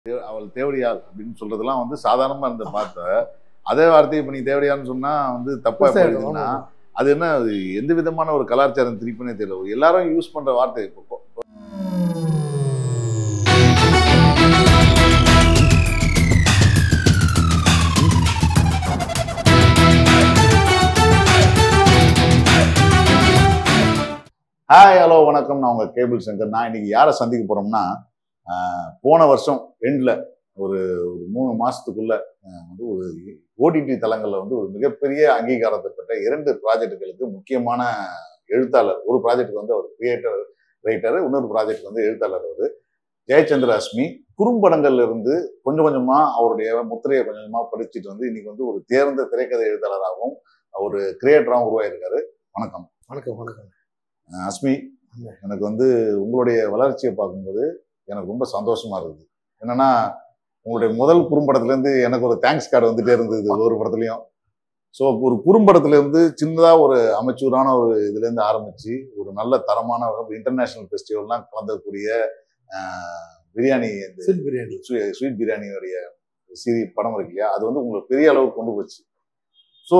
அவள் தேவடியாள் அப்படின்னு சொல்றதெல்லாம் வந்து சாதாரணமா இருந்த பார்த்த அதே வார்த்தையை இப்ப நீ தேவடியான்னு சொன்னா வந்து தப்பா பெருசா போயிடுதுன்னா ஆமா. அது என்ன அது எந்த விதமான ஒரு கலாச்சாரம் திருப்பினே தெரியல எல்லாரும் யூஸ் பண்ற வார்த்தை இப்போ ஹாய் ஹலோ வணக்கம் நான் உங்க கேபிள் சங்கர் நான் இன்னைக்கு யாரை சந்திக்க போறோம்னா ஆஹ், போன வருஷம் எண்ட்ல ஒரு ஒரு மூணு மாசத்துக்குள்ள ஆஹ், வந்து ஒரு ஓடிடி தளங்கள்ல வந்து ஒரு மிகப்பெரிய அங்கீகாரத்தை பெற்ற இரண்டு ப்ராஜெக்டுகளுக்கு முக்கியமான எழுத்தாளர் ஒரு ப்ராஜெக்ட்டுக்கு வந்து அவர் கிரியேட்டர் ரைட்டர் இன்னொரு ப்ராஜெக்ட் வந்து எழுத்தாளர் அவர் ஜெயச்சந்திர அஸ்மி குறும்படங்கள்ல இருந்து கொஞ்சம் கொஞ்சமா அவருடைய முத்திரையை கொஞ்சம் கொஞ்சமா படிச்சுட்டு வந்து இன்னைக்கு வந்து ஒரு தேர்ந்த திரைக்கதை எழுத்தாளராகவும் ஒரு கிரியேட்டராகவும் உருவாயிருக்காரு வணக்கம் வணக்கம் வணக்கம் அஹ் அஸ்மி ஆமா. எனக்கு வந்து உங்களுடைய வளர்ச்சியை பார்க்கும்போது எனக்கு ரொம்ப சந்தோஷமா இருக்குது என்னன்னா உங்களுடைய முதல் குறும்படத்துல இருந்து எனக்கு ஒரு தேங்க்ஸ் கார்டு வந்துட்டே இருந்தது ஒவ்வொரு படத்துலயும் ஸோ ஒரு குறும்படத்துல இருந்து சின்னதா ஒரு அமைச்சூரான ஒரு இதுல இருந்து ஆரம்பிச்சு ஒரு நல்ல தரமான இன்டர்நேஷனல் ஃபெஸ்டிவல்லாம் கலந்தக்கூடிய அஹ், பிரியாணி இந்த சில் பிரியாணி ஸ்வீ- ஸ்வீட் பிரியாணியோடைய சீரி படம் இருக்கு இல்லையா அது வந்து உங்களுக்கு பெரிய அளவுக்கு கொண்டு போச்சு ஸோ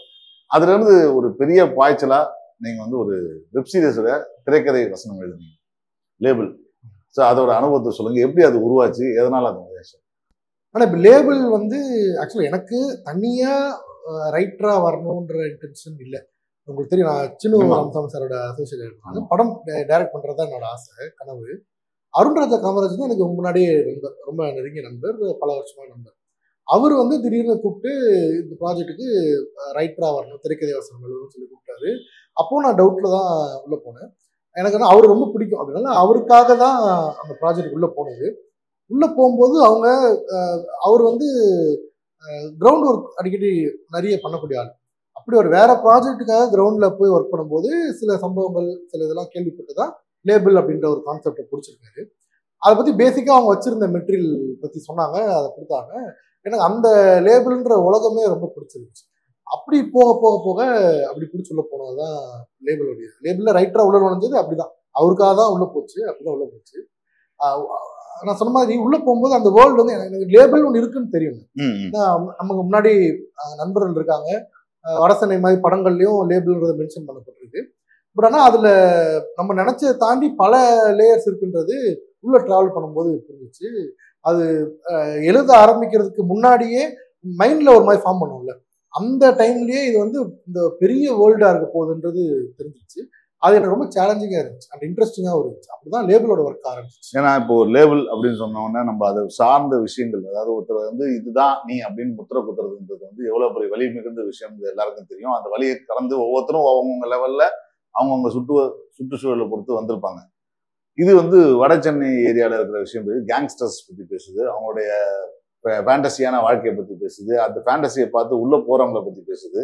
அதுல இருந்து ஒரு பெரிய பாய்ச்சலா நீங்க வந்து ஒரு வெப் சீரிஸோட திரைக்கதை வசனம் எழுதுனீங்க லேபிள் ஸோ அதோட அனுபவத்தை சொல்லுங்க எப்படி அது உருவாச்சு எதனால அது உருவாச்சு? ஆனா இப்ப லேபிள் வந்து ஆக்சுவலா எனக்கு தனியா ரைட்டரா வரணுன்ற இன்டென்ஷன் இல்ல உங்களுக்கு தெரியும் நான் சின்ன ஆமா. ராமசாமி சாரோட அசோசியேட் படம் டைரக்ட் பண்றதா என்னோட ஆசை கனவு அருண்ராஜா காமராஜ் தான் எனக்கு முன்னாடியே நண்பர் ரொம்ப நெருங்கிய நண்பர் பல வருஷமா நண்பர் அவர் வந்து திடீர்னு கூப்பிட்டு இந்த ப்ராஜெக்ட்டுக்கு ரைட்டரா வரணும் திரைக்கதை வசனம் எழுதணும்னு சொல்லி கூப்பிட்டாரு அப்போ நான் டவுட்ல தான் உள்ள போனேன் எனக்கு வந்து அவர் ரொம்ப பிடிக்கும் அப்படின்னால அவருக்காக தான் அந்த ப்ராஜெக்ட் உள்ள போனது உள்ள போகும்போது அவங்க அஹ், அவர் வந்து கிரவுண்ட் ஒர்க் அடிக்கடி நிறைய பண்ணக்கூடிய ஆள் அப்படி ஒரு வேற ப்ராஜெக்ட்டுக்காக கிரவுண்ட்ல போய் ஒர்க் பண்ணும்போது சில சம்பவங்கள் சில இதெல்லாம் கேள்விப்பட்டு தான் லேபிள் அப்படின்ற ஒரு கான்செப்டை பிடிச்சிருக்காரு அதை பத்தி பேசிக்கா அவங்க வச்சிருந்த மெட்டீரியல் பத்தி சொன்னாங்க அதை கொடுத்தாங்க எனக்கு அந்த லேபிள்ன்ற உலகமே ரொம்ப பிடிச்சிருந்துச்சு அப்படி போக போக போக அப்படி பிடிச்சி உள்ள போனதுதான் லேபிளுடைய லேபிள்ல ரைட்டரா உள்ள நுழைஞ்சது அப்படிதான் அவருக்காக தான் உள்ள போச்சு அப்படிதான் உள்ள போச்சு ஆஹ் நான் சொன்ன மாதிரி உள்ள போகும்போது அந்த வேர்ல்டு வந்து எனக்கு- எனக்கு லேபிள் ஒன்று இருக்குன்னு தெரியும் ம், ம். ஏன்னா, நமக்கு முன்னாடி அஹ், நண்பர்கள் இருக்காங்க அஹ், வடசென்னை மாதிரி படங்கள்லயும் லேபிள்ன்றத மென்ஷன் பண்ணப்பட்டிருக்கு பட் ஆனால் அதுல நம்ம நினைச்சதை தாண்டி பல லேயர்ஸ் இருக்குன்றது உள்ள டிராவல் பண்ணும்போது புரிஞ்சிச்சு அது அஹ், எழுத ஆரம்பிக்கிறதுக்கு முன்னாடியே மைண்ட்ல ஒரு மாதிரி ஃபார்ம் பண்ணுவோம்ல அந்த டைம்லயே இது வந்து இந்த பெரிய வேர்ல்டா இருக்க போகுதுன்றது தெரிஞ்சிச்சு அது எனக்கு ரொம்ப சேலஞ்சிங்கா இருந்துச்சு அண்ட் இன்ட்ரெஸ்டிங்காகவும் இருந்துச்சு அப்படிதான் லேபிளோட ஒர்க் ஆரம்பிச்சிச்சு ஏன்னா இப்போ ஒரு லேபிள் அப்படின்னு சொன்ன உடனே நம்ம அதை சார்ந்த விஷயங்கள் அதாவது ஒருத்தர் வந்து இதுதான் நீ அப்படின்னு முத்திரை குத்துறதுன்றது வந்து எவ்வளவு பெரிய வலி மிகுந்த விஷயம் எல்லாருக்கும் தெரியும் அந்த வழியை கடந்து ஒவ்வொருத்தரும் அவங்கவுங்க லெவல்ல அவங்கவுங்க சுற்று சுற்றுச்சூழலை பொறுத்து வந்திருப்பாங்க இது வந்து வட சென்னை ஏரியாவில் இருக்கிற விஷயம் கேங்ஸ்டர்ஸ் பத்தி பேசுது அவங்களுடைய ஃபேண்டசியான வாழ்க்கையை பத்தி பேசுது அந்த ஃபேண்டசியை பார்த்து உள்ள போறவங்கள பத்தி பேசுது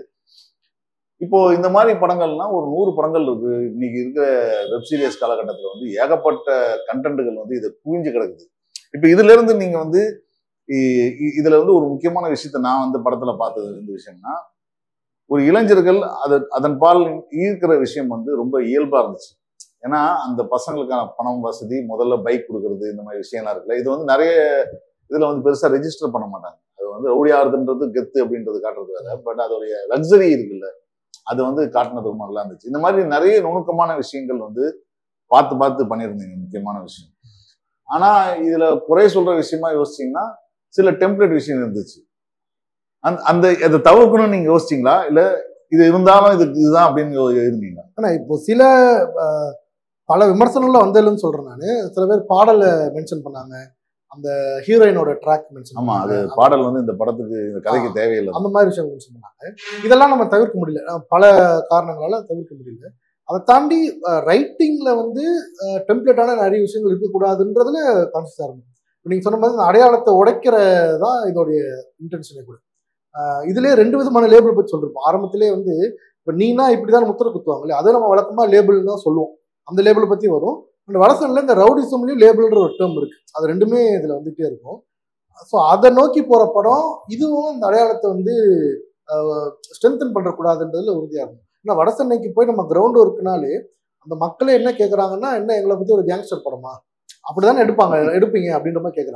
இப்போ இந்த மாதிரி படங்கள்லாம் ஒரு நூறு படங்கள் இருக்கு இன்னைக்கு இருக்கிற வெப் சீரிஸ் காலகட்டத்தில் வந்து ஏகப்பட்ட கண்டென்ட்டுகள் வந்து இதை குவிஞ்சு கிடக்குது இப்போ இதுல இருந்து நீங்க வந்து இ- இ- இதுல வந்து ஒரு முக்கியமான விஷயத்த நான் வந்து படத்துல பார்த்தது இந்த விஷயம்னா ஒரு இளைஞர்கள் அது அதன் பால் ஈர்க்கிற விஷயம் வந்து ரொம்ப இயல்பா இருந்துச்சு ஏன்னா அந்த பசங்களுக்கான பணம் வசதி முதல்ல பைக் கொடுக்கறது இந்த மாதிரி விஷயம்லாம் இருக்குல்ல இது வந்து நிறைய இதுல வந்து பெருசா ரெஜிஸ்டர் பண்ண மாட்டாங்க அது வந்து ரவுடி ஆறுதுன்றது கெத்து அப்படின்றது காட்டுறது வேற பட் அதோடைய லக்ஸரி இருக்குல்ல அது வந்து காட்டினது ரொம்ப நல்லா இருந்துச்சு இந்த மாதிரி நிறைய நுணுக்கமான விஷயங்கள் வந்து பார்த்து பார்த்து பண்ணியிருந்தீங்க முக்கியமான விஷயம் ஆனா இதுல குறை சொல்ற விஷயமா யோசிச்சீங்கன்னா சில டெம்ப்ளேட் விஷயம் இருந்துச்சு அந்த அந்த அதை தவிர்க்கணும்னு நீங்க யோசிச்சீங்களா இல்ல இது இருந்தாலும் இது இதுதான் அப்படின்னு யோ- இருந்தீங்களா ஆனா இப்போ சில அஹ், பல விமர்சனங்கள்ல வந்ததுன்னு சொல்றேன் நான் சில பேர் பாடலை மென்ஷன் பண்ணாங்க அந்த ஹீரோயினோட ட்ராக் மென்ஷன் ஆமா அது பாடல் வந்து இந்த படத்துக்கு இந்த கதைக்கு தேவையில்லை அந்த மாதிரி விஷயம் மென்ஷன் பண்ணாங்க இதெல்லாம் நம்ம தவிர்க்க முடியல அஹ், பல காரணங்களால தவிர்க்க முடியல அதை தாண்டி ரைட்டிங்ல வந்து டெம்ப்ளேட்டான நிறைய விஷயங்கள் இருக்கக்கூடாதுன்றதுல கான்சியஸா இருக்கும் இப்போ நீங்க சொன்ன மாதிரி இந்த அடையாளத்தை உடைக்கிறதான் இதோடைய இன்டென்ஷனே கூட அஹ், இதுலயே ரெண்டு விதமான லேபிள் பத்தி சொல்லிருப்போம் ஆரம்பத்திலே வந்து இப்போ நீனா இப்படிதான் முத்திரை குத்துவாங்களே அதை நம்ம வழக்கமா லேபிள்னு தான் சொல்லுவோம் அந்த லேபிளை பத்தி வரும் அந்த வடசன்ல இந்த ரவுடிசம்லயும் லேபிள்ன்ற ஒரு டேர்ம் இருக்கு அது ரெண்டுமே இதுல வந்துட்டே இருக்கும் ஸோ அதை நோக்கி போற படம் இதுவும் இந்த அடையாளத்தை வந்து ஸ்ட்ரென்தன் பண்ணக்கூடாதுன்றதுல உறுதியா இருக்கும் ஏன்னா வடசென்னைக்கு போய் நம்ம கிரவுண்ட் ஒர்க்னாலே அந்த மக்களே என்ன கேட்குறாங்கன்னா என்ன எங்களை பத்தி ஒரு கேங்ஸ்டர் படமா அப்படிதானே எடுப்பாங்க எடுப்பீங்க அப்படின்ற மாதிரி கேட்குறாங்க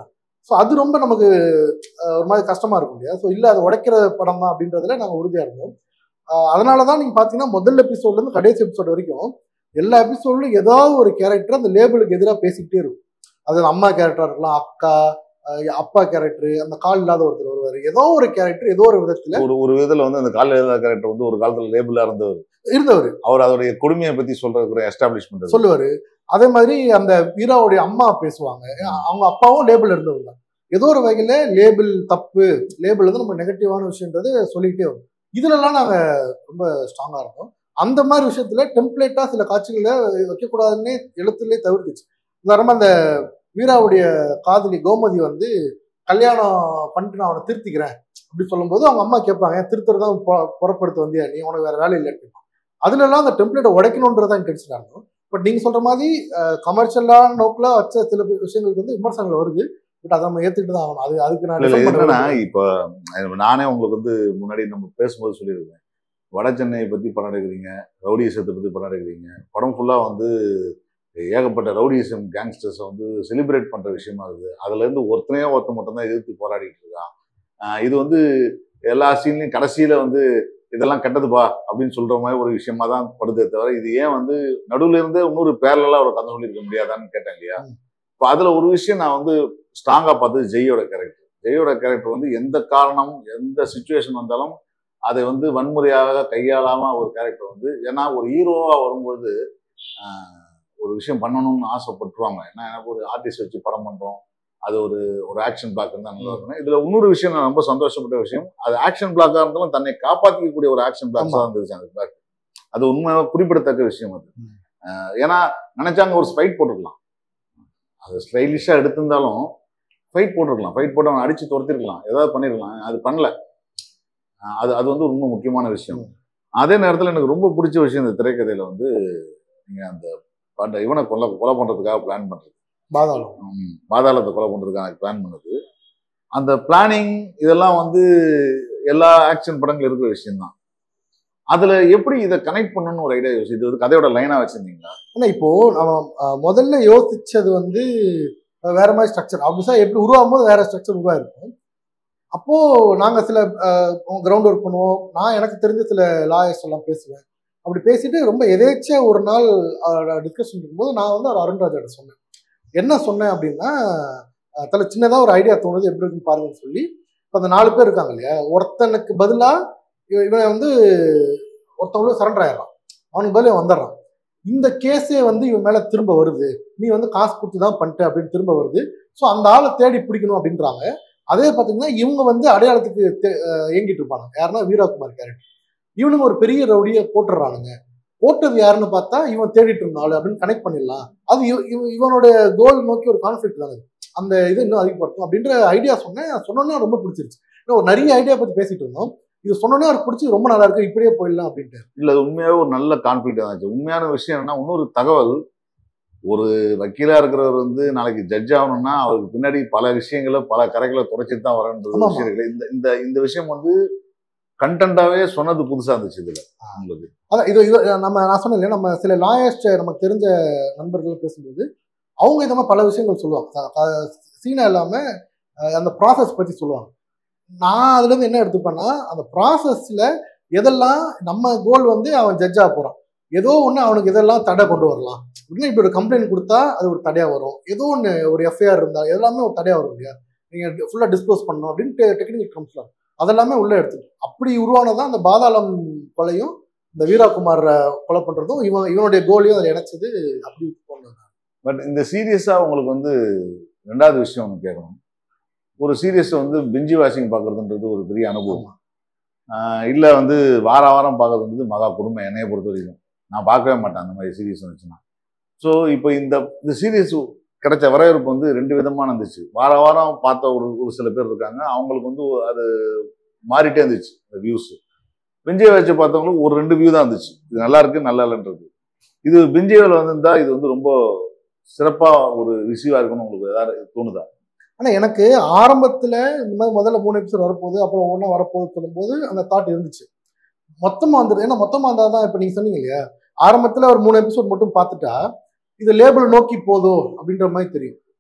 ஸோ அது ரொம்ப நமக்கு அஹ், ஒரு மாதிரி கஷ்டமா இருக்கும் இல்லையா ஸோ இல்லை அது உடைக்கிற படம் தான் அப்படின்றதுல நாங்கள் உறுதியாக இருந்தோம் அஹ், அதனால தான் நீங்கள் பார்த்தீங்கன்னா முதல் எபிசோட்லேருந்து கடைசி எபிசோட் வரைக்கும் எல்லா எபிசோட்லையும் ஏதாவது ஒரு கேரக்டர் அந்த லேபிளுக்கு எதிராக பேசிக்கிட்டே இருக்கும் அது அம்மா கேரக்டராக இருக்கலாம் அக்கா அஹ், அப்பா கேரக்டர் அந்த கால் இல்லாத ஒருத்தர் வருவார் ஏதோ ஒரு கேரக்டர் ஏதோ ஒரு விதத்தில் ஒரு ஒரு விதத்துல வந்து அந்த கால கேரக்டர் வந்து ஒரு காலத்துல லேபிளா இருந்தவர் இருந்தவர் அவர் அதோடைய கொடுமையை பத்தி சொல்றதுக்கு ஒரு எஸ்டாப்ளிஷ்மெண்ட் சொல்லுவாரு அதே மாதிரி அந்த வீராவுடைய அம்மா பேசுவாங்க அவங்க அப்பாவும் லேபிள் இருந்தவர் தான் ஏதோ ஒரு வகையில லேபிள் தப்பு லேபிள் வந்து நம்ம நெகட்டிவான விஷயன்றது சொல்லிக்கிட்டே வரும் இதுலலாம் நாங்க ரொம்ப ஸ்ட்ராங்கா இருந்தோம் அந்த மாதிரி விஷயத்துல டெம்ப்ளேட்டா சில காட்சிகளை வைக்கக்கூடாதுன்னே எழுத்துலேயே தவிர்த்துச்சு உதாரணமா அந்த வீராவுடைய காதலி கோமதி வந்து கல்யாணம் பண்ணிட்டு நான் அவனை திருத்திக்கிறேன் அப்படி சொல்லும்போது அவங்க அம்மா கேட்பாங்க "ஏன் திருத்தர் தான் புறப்படுத்த வந்தியா நீ உனக்கு வேற வேலை இல்லை அதுலலாம் அந்த டெம்ப்ளேட்டை உடைக்கணுன்றதான் இன்டென்ஷனாக இருக்கும் பட் நீங்க சொல்ற மாதிரி கமர்ஷியலான நோக்கில் வச்ச சில விஷயங்களுக்கு வந்து விமர்சனங்கள் வருது பட் அதை நம்ம ஏத்துக்கிட்டு தான் ஆகணும் அது அதுக்கு நான் இல்ல இல்ல defend பண்ண என்னன்னா விரும்பல. இப்ப நானே உங்களுக்கு வந்து முன்னாடி நம்ம பேசும்போது சொல்லியிருக்கேன் வட சென்னையை பத்தி படம் எடுக்கிறீங்க ரவுடிசத்தை பத்தி படம் எடுக்கிறீங்க படம் ஃபுல்லா வந்து ஏகப்பட்ட ரவுடிசம் கேங்ஸ்டர்ஸை வந்து செலிப்ரேட் பண்ற விஷயமா இருக்குது அதுல இருந்து ஒருத்தனையோ ஒருத்தன் மட்டும் தான் எதிர்த்து போராடிட்டு இருக்கான் ஆஹ் இது வந்து எல்லா சீன்லையும் கடைசியில வந்து இதெல்லாம் கெட்டதுப்பா அப்படின்னு சொல்ற மாதிரி ஒரு விஷயமா தான் படுதே தவிர இது ஏன் வந்து நடுவுல இருந்து இன்னொரு பேரலா ஒரு கதை சொல்லியிருக்க முடியாதான்னு கேட்டேன் இல்லையா இப்போ அதுல ஒரு விஷயம் நான் வந்து ஸ்ட்ராங்கா பார்த்தது ஜெய்யோட கேரக்டர் ஜெயோட கேரக்டர் வந்து எந்த காரணம் எந்த சுச்சுவேஷன் வந்தாலும் அதை வந்து வன்முறையாக கையாளாம ஒரு கேரக்டர் வந்து ஏன்னா ஒரு ஹீரோவா வரும்பொழுது ஆஹ், ஒரு விஷயம் பண்ணணும்னு ஆசைப்பட்டுருவாங்க ஏன்னா எனக்கு ஒரு ஆர்டிஸ்ட் வச்சு படம் பண்றோம் அது ஒரு ஒரு ஆக்ஷன் பிளாக் இருந்தால் நல்லா இருக்கணும் இதுல இன்னொரு விஷயம் நான் ரொம்ப சந்தோஷப்பட்ட விஷயம் அது ஆக்ஷன் பிளாக்கா இருந்தாலும் தன்னை காப்பாற்றிக்கக்கூடிய ஒரு ஆக்ஷன் பிளாக்ஸா ஆமா. இருந்துச்சு அந்த பிளாக் அது உண்மையாக குறிப்பிடத்தக்க விஷயம் அது ம். ஆஹ், ஏன்னா நினைச்சாங்க ஒரு ஸ்பைட் போட்டுருக்கலாம் அது ஸ்டைலிஷா எடுத்திருந்தாலும் ஃபைட் போட்டிருக்கலாம் ஃபைட் போட்டு அவன் அடிச்சு துரத்திருக்கலாம் ஏதாவது பண்ணிருக்கலாம் அது பண்ணல அஹ் அது அது வந்து ரொம்ப முக்கியமான விஷயம் அதே நேரத்தில் எனக்கு ரொம்ப பிடிச்ச விஷயம் இந்த திரைக்கதையில வந்து நீங்க அந்த பண்ட இவனை கொலை கொலை பண்றதுக்காக பிளான் பண்றது பாதாளம் ம், பாதாளத்தை கொலை பண்றதுக்காக பிளான் பண்ணது அந்த பிளானிங் இதெல்லாம் வந்து எல்லா ஆக்ஷன் படங்கள் இருக்கிற விஷயம்தான் அதுல எப்படி இதை கனெக்ட் பண்ணணும்னு ஒரு ஐடியா யோசிச்சு இது வந்து கதையோட லைனா வச்சிருந்தீங்களா ஆனா இப்போ நம்ம அஹ், முதல்ல யோசிச்சது வந்து அஹ், வேற மாதிரி ஸ்ட்ரக்சர் ஆப்வியஸா எப்படி உருவாகும் போது வேற ஸ்ட்ரக்சர் உருவாயிருக்கும் அப்போ நாங்க சில கிரவுண்ட் ஒர்க் பண்ணுவோம் நான் எனக்கு தெரிஞ்ச சில லாயர்ஸ் எல்லாம் பேசுவேன் அப்படி பேசிட்டு ரொம்ப எதேச்சியா ஒரு நாள் டிஸ்கஷன் இருக்கும்போது நான் வந்து அவர் அருண்ராஜாட்ட சொன்னேன் என்ன சொன்னேன் அப்படின்னா அஹ், தல சின்னதா ஒரு ஐடியா தோணுது எப்படி இருக்குன்னு பாருங்கன்னு சொல்லி இப்போ அந்த நாலு பேர் இருக்காங்க இல்லையா ஒருத்தனுக்கு பதிலா இவன் இவன் வந்து ஒருத்தவங்களும் சரண்டர் ஆயிடுறான் அவனுக்கு பதிலா இவன் வந்துடுறான் இந்த கேஸே வந்து இவன் மேல திரும்ப வருது நீ வந்து காசு கொடுத்து தான் பண்ணிட்ட அப்படின்னு திரும்ப வருது ஸோ அந்த ஆளை தேடி பிடிக்கணும் அப்படின்றாங்க அதே பார்த்தீங்கன்னா இவங்க வந்து அடையாளத்துக்கு தே- அஹ் ஏங்கிட்டு இருப்பாங்க யாருன்னா வீரகுமார் கேரக்டர் இவனுங்க ஒரு பெரிய ரவுடியை போட்டுடுறானுங்க போட்டது யாருன்னு பார்த்தா இவன் தேடிட்டு இருந்தாள் அப்படின்னு கனெக்ட் பண்ணிடலாம் அது இவ- இவ- இவனுடைய கோல் நோக்கி ஒரு கான்ஃபிளிக் தானே அந்த இது இன்னும் அதிகப்படுத்தும் அப்படின்ற ஐடியா சொன்னேன் சொன்னோன்னே ரொம்ப பிடிச்சிருச்சு இன்னும் ஒரு நிறைய ஐடியா பத்தி பேசிட்டு இருந்தோம் இது சொன்னோன்னே அவருக்கு பிடிச்சி ரொம்ப நல்லா இருக்கு இப்படியே போயிடலாம் அப்படின்ட்டு இல்ல அது உண்மையாவே ஒரு நல்ல கான்ஃபிளிக் இருந்துச்சு உண்மையான விஷயம் என்னன்னா இன்னொரு தகவல் ஒரு வக்கீலா இருக்கிறவர் வந்து நாளைக்கு ஜட்ஜ் ஆகணும்னா அவருக்கு பின்னாடி பல விஷயங்களை பல கரைகளை துடைச்சிட்டு தான் வரன்றது ஆமாமா. விஷயம் இருக்கு இந்த இந்த இந்த விஷயம் வந்து கண்டென்ட்டாவே சொன்னது புதுசா இருந்துச்சு இதுல உங்களுக்கு அதான் இது இது நம்ம நான் சொன்னேன் இல்லையா நம்ம சில லாயர்ஸ் நமக்கு தெரிஞ்ச நண்பர்கள் பேசும்போது அவங்க இந்த மாதிரி பல விஷயங்கள் சொல்லுவாங்க சீனா இல்லாம அஹ், அந்த ப்ராசஸ் பத்தி சொல்லுவாங்க நான் அதுல இருந்து என்ன எடுத்துப்பேன்னா அந்த ப்ராசஸ்ல எதெல்லாம் நம்ம கோல் வந்து அவன் ஜட்ஜா போறான் ஏதோ ஒன்று அவனுக்கு இதெல்லாம் தடை கொண்டு வரலாம் இன்னும் இப்படி ஒரு கம்ப்ளைண்ட் கொடுத்தா அது ஒரு தடையா வரும் ஏதோ ஒன்று ஒரு எஃப்ஐஆர் இருந்தா எல்லாமே ஒரு தடையா வரும் இல்லையா நீங்க ஃபுல்லா டிஸ்க்ளோஸ் பண்ணணும் அப்படின்னு டெக்னிக்கல் டேர்ம்ஸ்ல அதெல்லாமே உள்ள எடுத்துட்டு அப்படி உருவானதான் அந்த பாதாளம் கொலையும் இந்த வீராகுமார் கொலை பண்றதும் இவன் இவனுடைய கோலையும் அதை இணைச்சது அப்படி போனது பட் இந்த சீரியஸா உங்களுக்கு வந்து ரெண்டாவது விஷயம் ஒன்று கேட்கணும் ஒரு சீரியஸ் வந்து பிஞ்சி வாஷிங் பார்க்கறதுன்றது ஒரு பெரிய அனுபவம் ஆஹ் இல்ல வந்து வார வாரம் பார்க்கறதுன்றது மகா கொடுமை என்னைய பொறுத்த வரைக்கும் நான் பார்க்கவே மாட்டேன் அந்த மாதிரி சீரியஸ் வந்துச்சுன்னா ஸோ இப்போ இந்த இந்த சீரியஸ் கிடைச்ச வரவேற்பு வந்து ரெண்டு விதமா இருந்துச்சு வார வாரம் பார்த்த ஒரு ஒரு சில பேர் இருக்காங்க அவங்களுக்கு வந்து அது மாறிட்டே இருந்துச்சு இந்த வியூஸ் பிஞ்சை வச்சு பார்த்தவங்களுக்கு ஒரு ரெண்டு வியூ தான் இருந்துச்சு இது நல்லா இருக்கு நல்லா இல்லைன்றது இது பிஞ்சைவில் வந்திருந்தா இது வந்து ரொம்ப சிறப்பா ஒரு ரிசீவா இருக்கும்னு உங்களுக்கு ஏதாவது தோணுதா ஆனா எனக்கு ஆரம்பத்துல இந்த மாதிரி முதல்ல மூணு எபிசோட் வரப்போகுது அப்புறம் ஒன்றா வரப்போகுது சொல்லும்போது அந்த தாட் இருந்துச்சு மொத்தமா வந்துருது ஏன்னா மொத்தமா இருந்தா தான் இப்ப நீங்க சொன்னீங்க இல்லையா ஆரம்பத்துல ஒரு மூணு எபிசோட் மட்டும் பார்த்துட்டா இது லேபிள் நோக்கி போதோ அப்படின்ற மாதிரி தெரியும்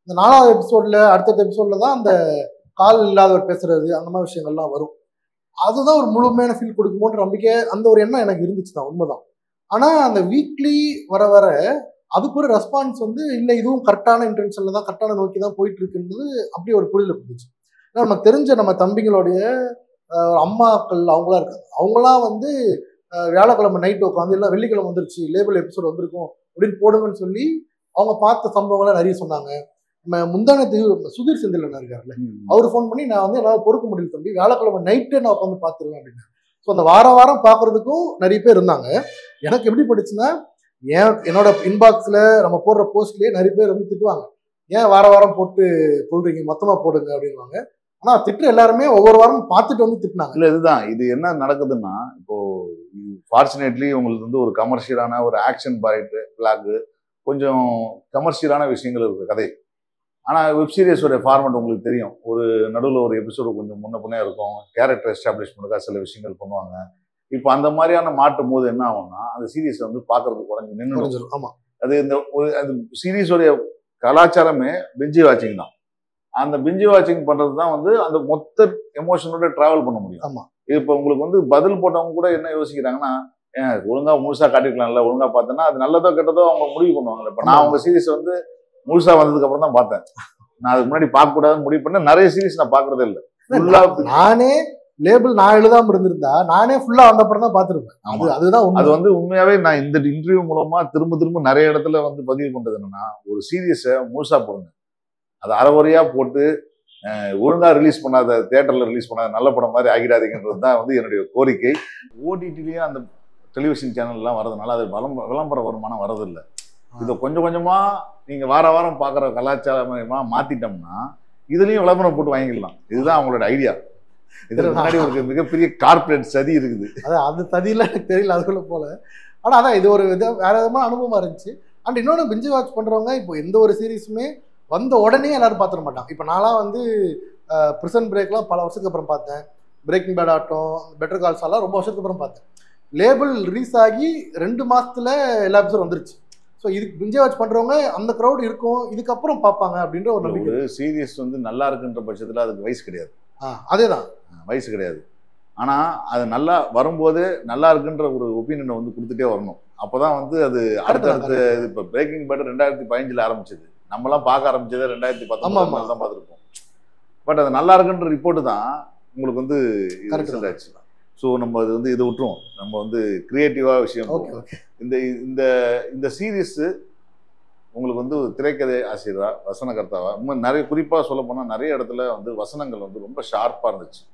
இந்த நாலாவது எபிசோட்ல அடுத்தடுத்த எபிசோட்ல தான் அந்த கால் இல்லாதவர் பேசுறது அந்த மாதிரி விஷயங்கள்லாம் வரும் அதுதான் ஒரு முழுமையான ஃபீல் கொடுக்குமோன்ற நம்பிக்கை அந்த ஒரு எண்ணம் எனக்கு இருந்துச்சு தான் உண்மைதான் ஆனா அந்த வீக்லி வர வர அதுக்கு ஒரு ரெஸ்பான்ஸ் வந்து இல்லை இதுவும் கரெக்டான இன்டென்ஷன்ல தான் கரெக்டான நோக்கி தான் போயிட்டு இருக்குன்றது அப்படி ஒரு புரிதல் இருந்துச்சு ஏன்னா நமக்கு தெரிஞ்ச நம்ம தம்பிங்களுடைய அஹ், அம்மாக்கள் அவங்களாம் இருக்காங்க அவங்களாம் வந்து அஹ், வியாழக்கிழமை நைட் உட்காந்து இல்லை வெள்ளிக்கிழமை வந்துருச்சு லேபிள் எபிசோட் வந்திருக்கும் அப்படின்னு போடுங்கன்னு சொல்லி அவங்க பார்த்த சம்பவங்கள்லாம் நிறைய சொன்னாங்க நம்ம முந்தானத்து சுதீர் செந்தில் அண்ணா இருக்காருல்ல அவர் ஃபோன் பண்ணி நான் வந்து என்னால் பொறுக்க முடியல தம்பி வியாழக்கிழமை நைட்டே நான் உட்காந்து பார்த்துருவேன் அப்படின்னு ஸோ அந்த வாரம் வாரம் பார்க்கறதுக்கும் நிறைய பேர் இருந்தாங்க எனக்கு எப்படி படிச்சுன்னா ஏன் என்னோட இன்பாக்ஸில் நம்ம போடுற போஸ்ட்லேயே நிறைய பேர் வந்து திட்டுவாங்க ஏன் வார வாரம் போட்டு சொல்றீங்க மொத்தமாக போடுங்க அப்படின்வாங்க ஆனால் திட்டுற எல்லாருமே ஒவ்வொரு வாரமும் பார்த்துட்டு வந்து திட்டினாங்க இல்ல இதுதான் இது என்ன நடக்குதுன்னா இப்போ ஃபார்ச்சுனேட்லி உங்களுக்கு வந்து ஒரு கமர்ஷியலான ஒரு ஆக்ஷன் பாயிண்ட் பிளாக் கொஞ்சம் கமர்ஷியலான விஷயங்கள் இருக்கு கதை ஆனா வெப் சீரிஸோட ஃபார்மட் உங்களுக்கு தெரியும் ஒரு நடுவில் ஒரு எபிசோடு கொஞ்சம் முன்ன பின்னே இருக்கும் கேரக்டர் எஸ்டாப்ளிஷ்மெண்ட்டுக்காக சில விஷயங்கள் பண்ணுவாங்க இப்போ அந்த மாதிரியான மாட்டும் போது என்ன ஆகும்னா அந்த சீரிஸ் வந்து பார்க்கறது குறைஞ்சு நின்று புரிஞ்சிடும் ஆமா அது இந்த ஒரு அது சீரீஸோடைய கலாச்சாரமே பிஞ்சி வாட்சிங் தான் அந்த பிஞ்சி வாட்சிங் பண்றது தான் வந்து அந்த மொத்த எமோஷனோட டிராவல் பண்ண முடியும் ஆமா. இப்போ உங்களுக்கு வந்து பதில் போட்டவங்க கூட என்ன யோசிக்கிறாங்கன்னா ஏன் ஒழுங்கா முழுசா காட்டிருக்கலாம்ல ஒழுங்கா பார்த்தேன்னா அது நல்லதோ கெட்டதோ அவங்க முடிவு பண்ணுவாங்கல்ல இப்போ நான் ஆமா. உங்க சீரிஸ் வந்து முழுசா வந்ததுக்கு அப்புறம் தான் பார்த்தேன் நான் அதுக்கு முன்னாடி பார்க்க கூடாதுன்னு முடிவு பண்ண நிறைய சீரிஸ் நான் பார்க்கறதே இல்லை ஃபுல்லா நானே லேபிள் நான் எழுதாம இருந்திருந்தா நானே ஃபுல்லா வந்த படம் தான் பார்த்துருப்பேன் அது அதுதான் உண்மை அது வந்து உண்மையாவே நான் இந்த இன்டர்வியூ மூலமா திரும்ப திரும்ப நிறைய இடத்துல வந்து பதிவு பண்றது என்னன்னா ஒரு சீரியஸை முழுசா போடுங்க அது அரைகுறையா போட்டு அஹ், ஒழுங்கா ரிலீஸ் பண்ணாத தியேட்டர்ல ரிலீஸ் பண்ணாத நல்ல படம் மாதிரி ஆகிடாதீங்கன்றது தான் வந்து என்னுடைய கோரிக்கை ஓடிடிலையும் அந்த டெலிவிஷன் சேனல்லாம் வரதுனால அது விளம்ப விளம்பர வருமானம் வரதில்லை இதை கொஞ்சம் கொஞ்சமா நீங்க வார வாரம் பார்க்குற கலாச்சாரமா மாத்திட்டோம்னா இதுலயும் விளம்பரம் போட்டு வாங்கிடலாம் இதுதான் அவங்களோட ஐடியா இதுக்கு முன்னாடி ஒரு மிகப்பெரிய கார்ப்பரேட் சதி இருக்குது அதான் அது ததியில எனக்கு தெரியல அதுக்குள்ள போல ஆனா அதான் இது ஒரு வித வேற விதமான அனுபவமா இருந்துச்சு அண்ட் இன்னொன்று பிஞ்சு வாட்ச் பண்றவங்க இப்போ எந்த ஒரு சீரிஸுமே வந்த உடனே எல்லாரும் பார்த்துட மாட்டாங்க இப்போ நான்லாம் வந்து ப்ரிசன் பிரேக்லாம் பல வருஷத்துக்கு அப்புறம் பார்த்தேன் பிரேக்கிங் பேட் ஆகட்டும் பெட்டர் கால்ஸ் எல்லாம் ரொம்ப வருஷத்துக்கு அப்புறம் பார்த்தேன் லேபிள் ரிலீஸ் ஆகி ரெண்டு மாசத்துல எல்லா எபிசோட் வந்துருச்சு ஸோ இதுக்கு பிஞ்சை வாட்ச் பண்றவங்க அந்த க்ரௌட் இருக்கும் இதுக்கப்புறம் பார்ப்பாங்க அப்படின்ற ஒரு நம்பிக்கை ஒரு சீரியஸ் வந்து நல்லா இருக்குன்ற பட்சத்துல அதுக்கு வயசு கிடையாது ஆ அதே தான் வயசு கிடையாது ஆனா அது நல்லா வரும்போது நல்லா இருக்குன்ற ஒரு ஒப்பீனியனை வந்து கொடுத்துட்டே வரணும் அப்பதான் வந்து அது அடுத்தடுத்து இது இப்போ பிரேக்கிங் பேட் ரெண்டாயிரத்தி பதினஞ்சுல ஆரம்பிச்சது நம்மலாம் பார்க்க ஆரம்பிச்சதே ரெண்டாயிரத்தி ஆமா, ஆமா. பத்தொன்பது தான் பார்த்துருப்போம் பட் அது நல்லா இருக்குன்ற ரிப்போர்ட் தான் உங்களுக்கு வந்து Correct ரிசல்ட் தான். ஆச்சு ஸோ நம்ம அது வந்து இதை விட்டுருவோம் நம்ம வந்து கிரியேட்டிவா விஷயம் ஓகே போவோம். ஓகே இந்த இந்த இந்த சீரீஸ் உங்களுக்கு வந்து ஒரு திரைக்கதை ஆசிரியரா வசனகர்த்தாவா இன்னும் நிறைய குறிப்பாக சொல்ல போனால் நிறைய இடத்துல வந்து வசனங்கள் வந்து ரொம்ப ஷார்ப்பாக இருந்துச்சு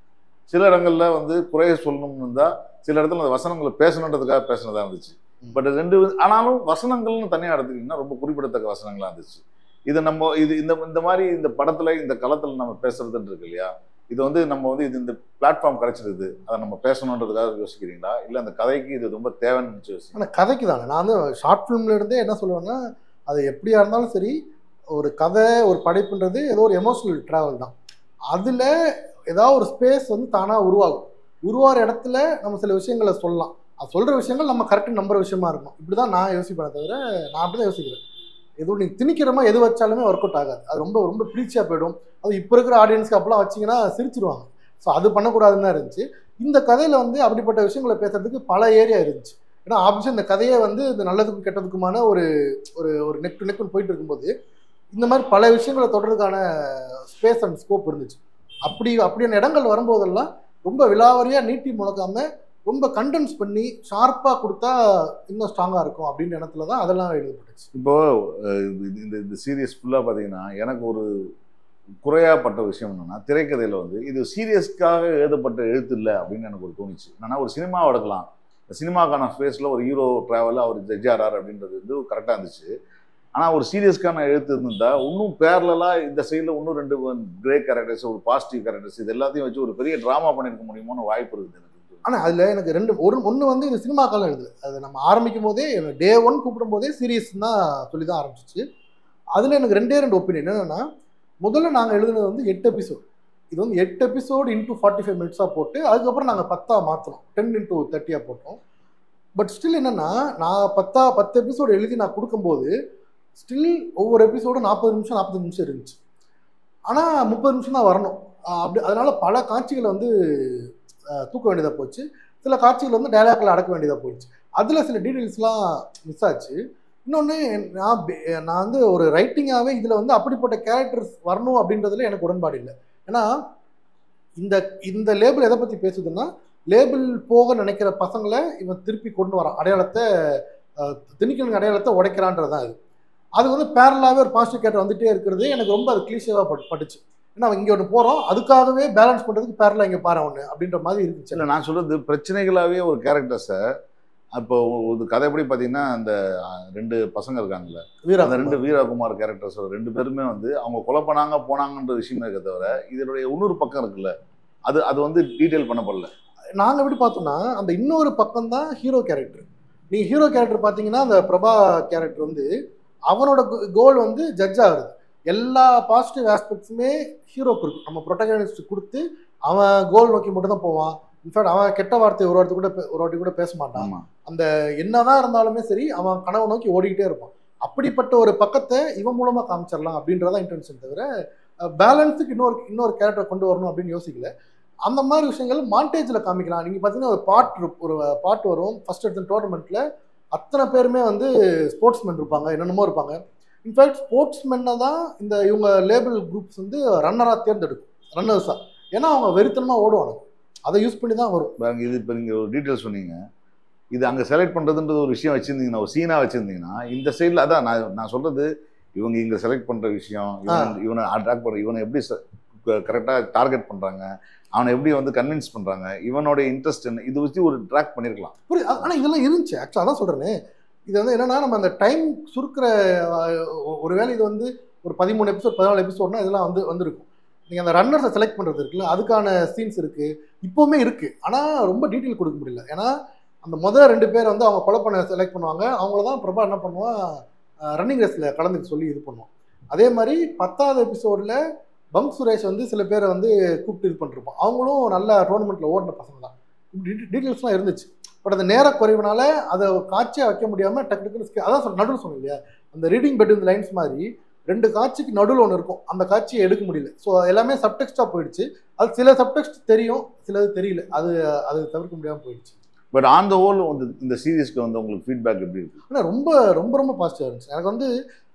சில இடங்கள்ல வந்து குறைய சொல்லணும்னு இருந்தா சில இடத்துல அந்த வசனங்களை பேசணுன்றதுக்காக பேசினதா இருந்துச்சு ம். பட் ரெண்டு வி- ஆனாலும் வசனங்கள்னு தனியாக எடுத்துக்கிட்டிங்கன்னா ரொம்ப குறிப்பிடத்தக்க வசனங்களா இருந்துச்சு இது நம்ம இது இந்த இந்த மாதிரி இந்த படத்துல இந்த களத்துல நம்ம பேசுறதுன்னு இருக்கு இல்லையா இது வந்து நம்ம வந்து இது இந்த பிளாட்ஃபார்ம் கிடைச்சிருது அதை நம்ம பேசணுன்றதுக்காக யோசிக்கிறீங்களா இல்லை அந்த கதைக்கு இது ரொம்ப தேவைன்னு நினைச்சு யோசிக்கிறீங்களா? ஆனால் கதைக்கு தானே நான் வந்து ஷார்ட் ஃபிலிம்ல இருந்தே என்ன சொல்லுவேன்னா அது எப்படியா இருந்தாலும் சரி ஒரு கதை ஒரு படைப்புன்றது ஏதோ ஒரு எமோஷனல் ட்ராவல் தான் அதில் ஏதாவது ஒரு ஸ்பேஸ் வந்து தானாக உருவாகும் உருவாகிற இடத்துல நம்ம சில விஷயங்களை சொல்லலாம் அது சொல்கிற விஷயங்கள் நம்ம கரெக்டாக நம்புற விஷயமா இருக்கணும் இப்படி தான் நான் யோசிப்பேனே தவிர நான் அப்படி தான் யோசிக்கிறேன் எதுவும் நீங்கள் திணிக்கிறமா எது வச்சாலுமே ஒர்க் அவுட் ஆகாது அது ரொம்ப ரொம்ப ப்ரீச்சியாக போயிடும் அது இப்போ இருக்கிற ஆடியன்ஸ்க்கு அப்பெல்லாம் வச்சிங்கன்னா சிரிச்சிருவாங்க ஸோ அது பண்ணக்கூடாதுன்னு தான் இருந்துச்சு இந்த கதையில் வந்து அப்படிப்பட்ட விஷயங்களை பேசுறதுக்கு பல ஏரியா இருந்துச்சு ஏன்னா ஆப்ஷன் இந்த கதையே வந்து இந்த நல்லதுக்கும் கெட்டதுக்குமான ஒரு ஒரு ஒரு நெக் டு நெக்னு போயிட்டு இருக்கும்போது இந்த மாதிரி பல விஷயங்களை தொடர்றதுக்கான ஸ்பேஸ் அண்ட் ஸ்கோப் இருந்துச்சு அப்படி அப்படியான இடங்கள் வரும்போதெல்லாம் ரொம்ப விலாவரியாக நீட்டி முழக்காம ரொம்ப கண்டென்ஸ் பண்ணி ஷார்ப்பாக கொடுத்தா இன்னும் ஸ்ட்ராங்காக இருக்கும் அப்படின்னு இடத்துல தான் அதெல்லாம் எழுதப்பட்டுச்சு இப்போ அஹ், இது- இந்த இந்த சீரியஸ் ஃபுல்லாக பார்த்தீங்கன்னா எனக்கு ஒரு குறையாப்பட்ட விஷயம் என்னன்னா திரைக்கதையில் வந்து இது சீரியஸ்க்காக எழுதப்பட்ட எழுத்து இல்லை அப்படின்னு எனக்கு ஒரு தோணுச்சு என்னன்னா ஒரு சினிமாவை எடுக்கலாம் இந்த சினிமாக்கான ஸ்பேஸில் ஒரு ஹீரோ ட்ராவல் அவர் ஜட்ஜ் ஆறார் அப்படின்றது வந்து கரெக்டாக இருந்துச்சு ஆனால் ஒரு சீரியஸ்க்கான எழுத்து இருந்திருந்தா இன்னும் பேரலாக இந்த சைடில் இன்னும் ரெண்டு கிரே கேரக்டர்ஸ் ஒரு பாசிட்டிவ் கேரக்டர்ஸ் இது எல்லாத்தையும் வச்சு ஒரு பெரிய ட்ராமா பண்ணியிருக்க முடியுமோன்னு வாய்ப்பு இருக்குது எனக்கு ஆனால் அதில் எனக்கு ரெண்டு ஒரு ஒன்று வந்து இது சினிமாக்காலம் எழுதுது அது நம்ம ஆரம்பிக்கும் போதே டே ஒன் கூப்பிடும் போதே சீரியஸ் தான் சொல்லி தான் ஆரம்பிச்சிச்சு அதில் எனக்கு ரெண்டே ரெண்டு ஒப்பீனியன் என்னென்னா முதல்ல நாங்கள் எழுதுனது வந்து எட்டு எபிசோட் இது வந்து எட்டு எபிசோடு இன்டூ ஃபார்ட்டி ஃபைவ் மினிட்ஸாக போட்டு அதுக்கப்புறம் நாங்கள் பத்தா மாற்றினோம் டென் இன்டூ தேர்ட்டியாக போட்டோம் பட் ஸ்டில் என்னென்னா நான் பத்தா பத்து எபிசோடு எழுதி நான் கொடுக்கும்போது ஸ்டில் ஒவ்வொரு எபிசோடும் நாற்பது நிமிஷம் நாற்பது நிமிஷம் இருந்துச்சு ஆனால் முப்பது நிமிஷம் தான் வரணும் ஆஹ் அப்படி அதனால பல காட்சிகளை வந்து ஆஹ் தூக்க வேண்டியதாக போச்சு சில காட்சிகள் வந்து டயலாக்ல அடக்க வேண்டியதாக போயிடுச்சு அதில் சில டீட்டெயில்ஸ்லாம் மிஸ் ஆச்சு இன்னொன்று நான் பே- நான் வந்து ஒரு ரைட்டிங்காகவே இதில் வந்து அப்படிப்பட்ட கேரக்டர்ஸ் வரணும் அப்படின்றதுல எனக்கு உடன்பாடு இல்லை ஏன்னா இந்த இந்த லேபிள் எதை பற்றி பேசுதுன்னா லேபிள் போக நினைக்கிற பசங்களை இவன் திருப்பி கொண்டு வரான் அடையாளத்தை அஹ், திணிக்கணும் அடையாளத்தை உடைக்கிறான்றது தான் இது அது வந்து பேரலாகவே ஒரு பாசிட்டிவ் கேரக்டர் வந்துட்டே இருக்கிறது எனக்கு ரொம்ப அது கிளீஷியவாக பட்டு பட்டுச்சு ஏன்னா இங்கே ஒன்று போகிறோம் அதுக்காகவே பேலன்ஸ் பண்ணுறதுக்கு பேரலாக இங்கே பாரு ஒன்று அப்படின்ற மாதிரி இருந்துச்சு இல்ல நான் சொல்றது பிரச்சனைகளாவே ஒரு கேரக்டர்ஸை அப்போ ஒரு கதைப்படி பார்த்தீங்கன்னா அந்த அஹ், ரெண்டு பசங்க இருக்காங்கல்ல வீரா அந்த ரெண்டு வீரகுமார் கேரக்டர்ஸ் ரெண்டு பேருமே வந்து அவங்க கொலை பண்ணாங்க போனாங்கன்ற விஷயமே இருக்க தவிர இதனுடைய இன்னொரு பக்கம் இருக்குல்ல அது அது வந்து டீட்டெயில் பண்ணப்படல நாங்கள் எப்படி பார்த்தோம்னா அந்த இன்னொரு பக்கம் தான் ஹீரோ கேரக்டர் நீங்கள் ஹீரோ கேரக்டர் பார்த்தீங்கன்னா அந்த பிரபா கேரக்டர் வந்து அவனோட கோல் வந்து ஜட்ஜ் ஆகுது எல்லா பாசிட்டிவ் ஆஸ்பெக்ட்ஸுமே ஹீரோக்கு இருக்கும் நம்ம ப்ரொட்டகனிஸ்ட் கொடுத்து அவன் கோல் நோக்கி மட்டும் தான் போவான் இன்ஃபேக்ட் அவன் கெட்ட வார்த்தை ஒரு வார்த்தை கூட பே- ஒரு வாட்டி கூட பேச மாட்டான் ஆமா என்னதான் இருந்தாலுமே சரி அவன் கனவை நோக்கி ஓடிக்கிட்டே இருப்பான் அப்படிப்பட்ட ஒரு பக்கத்தை இவன் மூலமா காமிச்சிடலாம் அப்படின்றதான் இன்டென்ஷன் தவிர பேலன்ஸுக்கு இன்னொரு இன்னொரு கேரக்டர் கொண்டு வரணும் அப்படின்னு யோசிக்கல அந்த மாதிரி விஷயங்கள் மாண்டேஜில் காமிக்கலாம் நீங்கள் பார்த்தீங்கன்னா ஒரு பாட் ஒரு பாட் வரும் ஃபர்ஸ்ட் எடுத்த டோர்னமெண்ட்டில் அத்தனை பேருமே வந்து ஸ்போர்ட்ஸ்மேன் இருப்பாங்க என்னென்னமோ இருப்பாங்க இன்ஃபேக்ட் ஸ்போர்ட்ஸ்மென்னை தான் இந்த இவங்க லேபிள் குரூப்ஸ் வந்து ரன்னராக தேர்ந்தெடுக்கும் ரன்னர்ஸாக ஏன்னா அவங்க வெறித்தனமாக ஓடுவாங்க அதை யூஸ் பண்ணி தான் வரும் பாருங்க இது இப்போ நீங்கள் ஒரு டீட்டெயில் சொன்னீங்க இது அங்கே செலக்ட் பண்ணுறதுன்றது ஒரு விஷயம் வச்சுருந்தீங்கன்னா ஒரு சீனாக வச்சுருந்தீங்கன்னா இந்த சைடில் அதான் நான் நான் சொல்கிறது இவங்க இங்கே செலக்ட் பண்ணுற விஷயம் இவன் இவனை அட்ராக்ட் பண்ணுற இவனை எப்படி கரெக்டாக டார்கெட் பண்ணுறாங்க அவனை எப்படி வந்து கன்வின்ஸ் பண்ணுறாங்க இவனோட இன்ட்ரெஸ்ட் என்ன இது வச்சு ஒரு ட்ராக் பண்ணியிருக்கலாம் புரியுது ஆனால் இதெல்லாம் இருந்துச்சு ஆக்சுவலாக அதான் சொல்கிறேனே இது வந்து என்னன்னா நம்ம அந்த டைம் சுருக்கிற அஹ், ஒ- ஒருவேளை இது வந்து ஒரு பதிமூணு எபிசோட் பதினாலு எபிசோட்னா இதெல்லாம் வந்து வந்திருக்கும் நீங்கள் அந்த ரன்னர்ஸை செலக்ட் பண்ணுறது இருக்குல்ல அதுக்கான சீன்ஸ் இருக்குது இப்போவுமே இருக்குது ஆனால் ரொம்ப டீட்டெயில் கொடுக்க முடியல ஏன்னா அந்த முதல் ரெண்டு பேர் வந்து அவங்க கொலை பண்ண செலக்ட் பண்ணுவாங்க அவங்கள தான் பிரபா என்ன பண்ணுவான் ரன்னிங் ரேஸில் கலந்துக்க சொல்லி இது பண்ணுவான் அதே மாதிரி பத்தாவது எபிசோடில் பங்க் சுரேஷ் வந்து சில பேரை வந்து கூப்பிட்டு இது பண்ணிருப்பான் அவங்களும் நல்ல டோர்னமெண்ட்டில் ஓடின பசங்க தான் இப்படி டீட்டெயில்ஸ்லாம் இருந்துச்சு பட் அந்த நேர குறைவுனால அதை காட்சியாக வைக்க முடியாமல் டக்கு டக்குன்னு skip- அதான் சொல் நடுவில் சொன்னேன் இல்லையா அந்த ரீடிங் பெட் இந்த லைன்ஸ் மாதிரி ரெண்டு காட்சிக்கு நடுவில் ஒன்று இருக்கும் அந்த காட்சியை எடுக்க முடியல ஸோ எல்லாமே சப்டெக்ஸ்டாக போயிடுச்சு அது சில சப்டெக்ஸ்ட் தெரியும் சிலது தெரியல அது அது தவிர்க்க முடியாமல் போயிடுச்சு பட் ஆன் த ஹோல் வந்து இந்த சீரீஸ்க்கு வந்து உங்களுக்கு ஃபீட்பேக் எப்படி இருக்கு ஆனால் ரொம்ப ரொம்ப ரொம்ப பாசிட்டிவாக இருந்துச்சு எனக்கு வந்து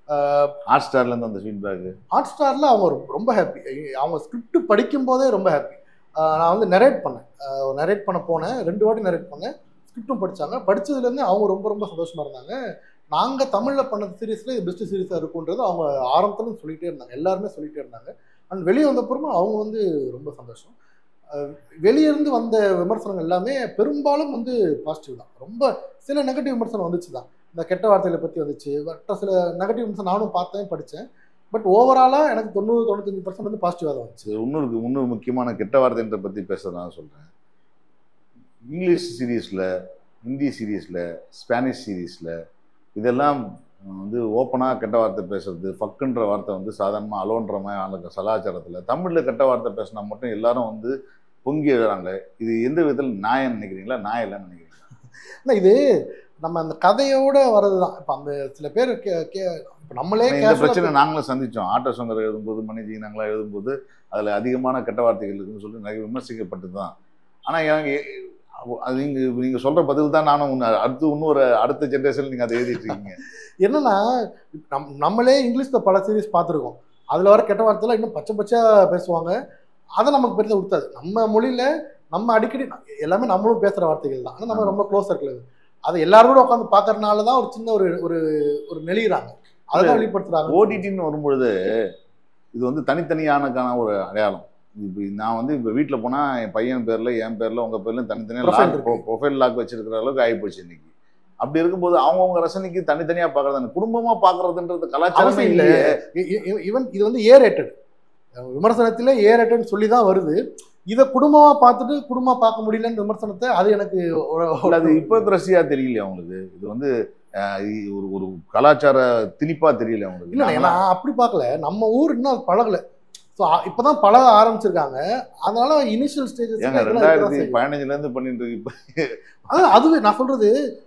ஹாட் ஸ்டார்லேருந்து அந்த ஃபீட்பேக் ஹாட் ஸ்டாரில் அவங்க ரொம்ப- ரொம்ப ஹாப்பி அவங்க ஸ்கிரிப்ட் படிக்கும் போதே ரொம்ப ஹாப்பி நான் வந்து நரேட் பண்ணேன் நரேட் பண்ண போனேன் ரெண்டு வாட்டி நரேட் பண்ணேன் ஸ்கிரிப்டும் படித்தாங்க படித்ததுலேருந்து அவங்க ரொம்ப ரொம்ப சந்தோஷமாக இருந்தாங்க நாங்கள் தமிழில் பண்ண சீரீஸில் இது பெஸ்ட் சீரீஸாக இருக்குன்றது அவங்க ஆரம்பத்துலேருந்து சொல்லிகிட்டே இருந்தாங்க எல்லாருமே சொல்லிகிட்டே இருந்தாங்க அண்ட் வெளியே வந்தப்புறமா அவங்க வந்து ரொம்ப சந்தோஷம் அஹ் வெளிய இருந்து வந்த விமர்சனங்கள் எல்லாமே பெரும்பாலும் வந்து பாசிட்டிவ் தான் ரொம்ப சில நெகட்டிவ் விமர்சனம் வந்துச்சு தான் இந்த கெட்ட வார்த்தைகளை பற்றி வந்துச்சு மற்ற சில நெகட்டிவ் விமர்சனம் நானும் பார்த்தேன் படித்தேன் பட் ஓவராலாக எனக்கு தொண்ணூறு தொண்ணூத்தஞ்சு பர்சன்ட் வந்து பாசிட்டிவாக தான் வந்துச்சு இன்னொரு இன்னொரு முக்கியமான கெட்ட வார்த்தைன்ற பற்றி பேசுறதுனால சொல்கிறேன் இங்கிலீஷ் சீரீஸில் ஹிந்தி சீரீஸில் ஸ்பானிஷ் சீரீஸில் இதெல்லாம் வந்து ஓப்பனாக கெட்ட வார்த்தை பேசுறது ஃபக்குன்ற வார்த்தை வந்து சாதாரணமாக அலோன்ற மாதிரி ஆளுங்க கலாச்சாரத்தில் தமிழில் கெட்ட வார்த்தை பேசினா மட்டும் எல்லாரும் வந்து பொங்கி எழுறாங்க இது எந்த விதத்தில் நியாயம் நினைக்கிறீங்களா நியாயம் இல்லைன்னு நினைக்கிறீங்களா ஆனால் இது நம்ம அந்த கதையோட வர்றது தான் இப்போ அந்த சில பேர் கே கே இப்போ நம்மளே ஆனா இந்த casual ஆ பிரச்சனை நாங்களும் சந்திச்சோம் ஆட்டோ சங்கர் எழுதும்போது மணிஜி நாங்களாம் எழுதும்போது அதில் அதிகமான கெட்ட வார்த்தைகள் இருக்குன்னு சொல்லி நிறைய விமர்சிக்கப்பட்டு தான் ஆனால் எனக்கு அ- அது நீங்கள் நீங்கள் சொல்கிற பதில் தான் நானும் உன்னை அடுத்து இன்னொரு அடுத்த ஜென்ரேஷன் நீங்கள் அதை எழுதிட்டு இருக்கீங்க என்னன்னா நம் நம்மளே இங்கிலீஷில் பல சீரிஸ் பார்த்துருக்கோம் அதில் வர கெட்ட வார்த்தைலாம் இன்னும் பச்சை பச்சையா பேசுவாங்க அதை நமக்கு பெருசாக கொடுத்தாது நம்ம மொழியில் நம்ம அடிக்கடி எல்லாமே நம்மளும் பேசுகிற வார்த்தைகள் தான் ஆனால் நம்ம ரொம்ப க்ளோஸ் இருக்கிறது அதை எல்லாரோட உட்காந்து பார்க்கறதுனால தான் ஒரு சின்ன ஒரு ஒரு ஒரு நெளிகிறாங்க அதை தான் வெளிப்படுத்துறாங்க ஓடிடின்னு வரும்பொழுது இது வந்து தனித்தனியானக்கான ஒரு அடையாளம் இப்போ நான் வந்து இப்போ வீட்டில் போனால் என் பையன் பேரில் என் பேரில் உங்கள் பேரில் தனித்தனியாக Profile லாக் இருக்கு. ப்ரொஃபைல் லாக் வச்சிருக்கிற அளவுக்கு ஆகிப்போச்சு இன்னைக்கு அப்படி இருக்கும்போது அவங்கவுங்க ரசனைக்கு தனித்தனியாக பார்க்குறது குடும்பமாக பார்க்குறதுன்றது கலாச்சாரமே அவசியம் இல்லை இல்லையே ஈவன் இது வந்து ஏ ரேட்டட் விமர்சனத்தில் ஏ ரேட்டட்னு சொல்லி தான் வருது இதை குடும்பமா பார்த்துட்டு குடும்பமா பார்க்க முடியலன்னு விமர்சனத்தை அது எனக்கு ஒரு- இல்ல, அது இப்போ ரசியா தெரியல அவங்களுக்கு இது வந்து அஹ், இ- ஒரு ஒரு கலாச்சார திணிப்பா தெரியல அவங்களுக்கு இல்ல நான் அப்படி பார்க்கல நம்ம ஊர் இன்னும் அது பழகல ஸோ இப்பதான் பழக ஆரம்பிச்சிருக்காங்க அதனால இனிஷியல் ஏங்க ஸ்டேஜஸ் ரெண்டாயிரத்தி பதினஞ்சுல இருந்து பண்ணிட்டு இருக்கு இப்ப அதான் அதுவே நான் சொல்றது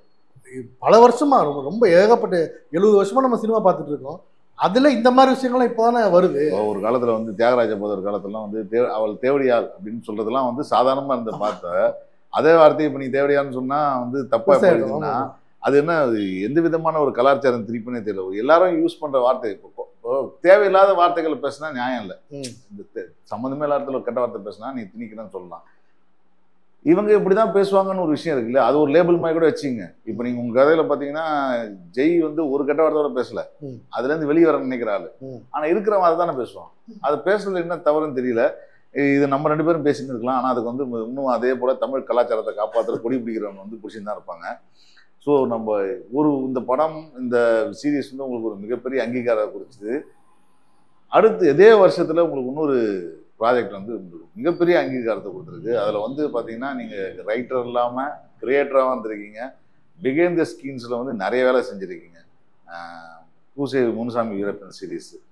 பல வருஷமா ரொம்ப ரொம்ப ஏகப்பட்ட எழுபது வருஷமா நம்ம சினிமா பார்த்துட்டு இருக்கோம் அதுல இந்த மாதிரி விஷயங்கள்லாம் இப்போதானே வருது இப்போ ஒரு காலத்துல வந்து தியாகராஜ போதர் காலத்துலாம் வந்து தே அவள் தேவடியாள் அப்படின்னு சொல்றதெல்லாம் வந்து சாதாரணமா இருந்த பார்த்த அதே வார்த்தையை இப்போ நீ தேவடியான்னு சொன்னா வந்து தப்பா பெருசா போயிடுதுன்னா ஆமா. அது என்ன அது எந்த விதமான ஒரு கலாச்சாரம் திருப்பினே தெரியல எல்லாரும் யூஸ் பண்ற வார்த்தை இப்போ இப்போ தேவையில்லாத வார்த்தைகளை பேசினா நியாயம் இல்லை ம். இந்த தே- சம்மந்தமே இல்லாத இடத்துல ஒரு கெட்ட வார்த்தை பேசினா நீ திணிக்கிறேன்னு சொல்லலாம் இவங்க இப்படிதான் பேசுவாங்கன்னு ஒரு விஷயம் இருக்குல்ல அது ஒரு லேபிள் மாதிரி கூட வச்சுங்க இப்போ நீங்க உங்க கதையில பாத்தீங்கன்னா ஜெய் வந்து ஒரு கெட்ட வார்த்தையோட பேசல ம். அதுல இருந்து வெளியே வர நினைக்கிற ஆளு ம். ஆனா இருக்கிறவன் அதை தானே பேசுவான் அது பேசுறதுல என்ன தவறுன்னு தெரியல இது நம்ம ரெண்டு பேரும் பேசிட்டு இருக்கலாம் ஆனா அதுக்கு வந்து இன்னும் அதே போல தமிழ் கலாச்சாரத்தை காப்பாற்றுற கொடி பிடிக்கிறவங்க வந்து பிடிச்சின்னு தான் இருப்பாங்க ஸோ நம்ம ஒரு இந்த படம் இந்த சீரியஸ் வந்து உங்களுக்கு ஒரு மிகப்பெரிய அங்கீகாரம் குறிச்சது அடுத்து இதே வருஷத்துல உங்களுக்கு இன்னொரு ப்ராஜெக்ட் வந்து உங்களுக்கு மிகப்பெரிய அங்கீகாரத்தை கொடுத்துருக்கு அதில் வந்து பார்த்தீங்கன்னா நீங்கள் ரைட்டர் இல்லாமல் கிரியேட்டராக வந்திருக்கீங்க பிகேன் த ஸ்கீன்ஸில் வந்து நிறைய வேலை செஞ்சுருக்கீங்க ஆஹ் பூசை முனுசாமி வீரப்பன் சீரீஸ்